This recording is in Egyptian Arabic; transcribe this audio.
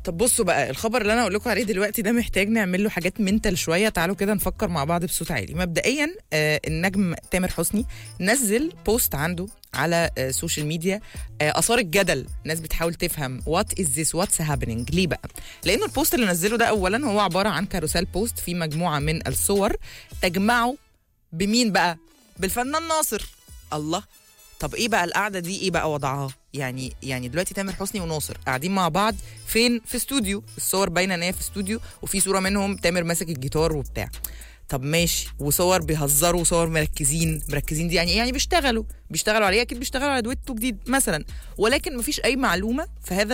طب بصوا بقى الخبر اللي انا اقول لكم عليه دلوقتي ده محتاج نعمل له حاجات منتال شويه تعالوا كده نفكر مع بعض بصوت عالي مبدئيا آه النجم تامر حسني نزل بوست عنده على آه سوشيال ميديا آه اثار الجدل الناس بتحاول تفهم وات از ذس واتس هابينج ليه بقى لانه البوست اللي نزله ده اولا هو عباره عن كاروسيل بوست في مجموعه من الصور تجمعه بمين بقى بالفنان ناصر الله طب ايه بقى القعده دي ايه بقى وضعها يعني يعني دلوقتي تامر حسني وناصر قاعدين مع بعض فين في استوديو الصور باينه ان هي في استوديو وفي صوره منهم تامر ماسك الجيتار وبتاع طب ماشي وصور بيهزروا وصور مركزين مركزين دي يعني ايه يعني بيشتغلوا بيشتغلوا عليه اكيد بيشتغلوا على دويتو جديد مثلا ولكن مفيش اي معلومه في هذا